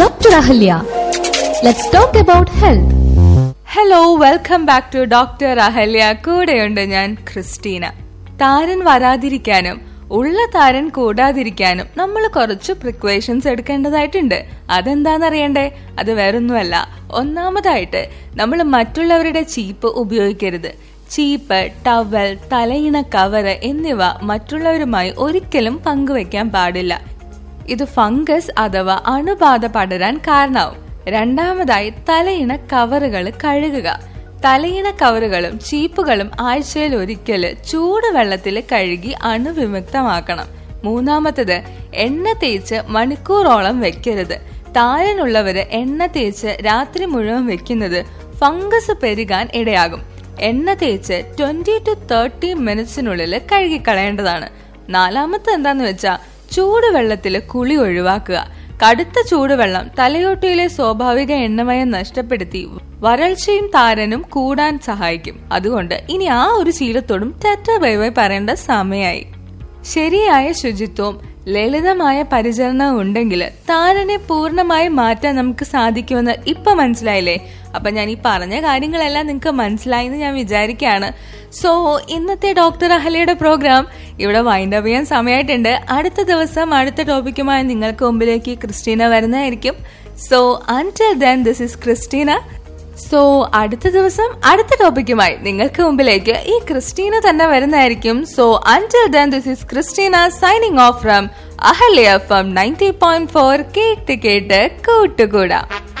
Dr. Ahalya. Let's talk about health. Hello welcome back to doctor Ahalya കൂടെയുണ്ട് ഞാൻ Christina താരൻ വരാതിരിക്കാനും ഉള്ള താരൻ കൂടാതിരിക്കാനും നമ്മൾ കുറച്ച് പ്രിക്വേഷൻസ് എടുക്കേണ്ടതായിട്ടുണ്ട് അതെന്താണെന്നറിയണ്ടേ അത് വേറൊന്നുമല്ല ഒന്നാമതായിട്ട് നമ്മൾ മറ്റുള്ളവരുടെ ചീപ്പ് ഉപയോഗിക്കരുത് ചീപ്പ് ടവൽ തലയിണ കവറ് എന്നിവ മറ്റുള്ളവരുമായി ഒരിക്കലും പങ്കുവെക്കാൻ പാടില്ല ഇത് ഫംഗസ് അഥവാ അണുബാധ പടരാൻ കാരണമാവും രണ്ടാമതായി തലയിണ കവറുകൾ കഴുകുക തലയിണ കവറുകളും ചീപ്പുകളും ആഴ്ചയിൽ ഒരിക്കൽ ചൂടുവെള്ളത്തിൽ കഴുകി അണുവിമുക്തമാക്കണം മൂന്നാമത്തത് എണ്ണ തേച്ച് മണിക്കൂറോളം വെക്കരുത് താരനുള്ളവര് എണ്ണ തേച്ച് രാത്രി മുഴുവൻ വെക്കുന്നത് ഫംഗസ് പെരുകാൻ ഇടയാകും എണ്ണ തേച്ച് ട്വന്റി ടു തേർട്ടി മിനിറ്റ്സിനുള്ളിൽ കഴുകിക്കളയേണ്ടതാണ് നാലാമത്തെ എന്താന്ന് വെച്ചാൽ ചൂടുവെള്ളത്തിൽ കുളി ഒഴിവാക്കുക കടുത്ത ചൂടുവെള്ളം തലയോട്ടിയിലെ സ്വാഭാവിക എണ്ണമയം നഷ്ടപ്പെടുത്തി വരൾച്ചയും താരനും കൂടാൻ സഹായിക്കും അതുകൊണ്ട് ഇനി ആ ഒരു ശീലത്തോടും ടെറ്റ ബൈബൈ പറയേണ്ട സമയമായി ശരിയായ ശുചിത്വവും ലളിതമായ പരിചരണവും ഉണ്ടെങ്കിൽ താരനെ പൂർണ്ണമായി മാറ്റാൻ നമുക്ക് സാധിക്കുമെന്ന് ഇപ്പൊ മനസ്സിലായില്ലേ അപ്പൊ ഞാൻ ഈ പറഞ്ഞ കാര്യങ്ങളെല്ലാം നിങ്ങൾക്ക് മനസ്സിലായി എന്ന് ഞാൻ വിചാരിക്കുകയാണ് സോ ഇന്നത്തെ ഡോക്ടർ അഹലയുടെ പ്രോഗ്രാം ഇവിടെ വൈൻഡ് അപ്പ് ചെയ്യാൻ സമയമായിട്ടുണ്ട് അടുത്ത ദിവസം അടുത്ത ടോപ്പിക്കുമായി നിങ്ങൾക്ക് മുമ്പിലേക്ക് ക്രിസ്റ്റീന വരുന്നതായിരിക്കും so until then this is Christina so അടുത്ത ദിവസം അടുത്ത ടോപ്പിക്കുമായി നിങ്ങൾക്ക് മുമ്പിലേക്ക് ഈ ക്രിസ്റ്റീന തന്നെ വരുന്നതായിരിക്കും so until then this is Christina signing off from Ahalya from ninety point four കേട്ട് കേട്ട് കൂട്ടുകൂടാം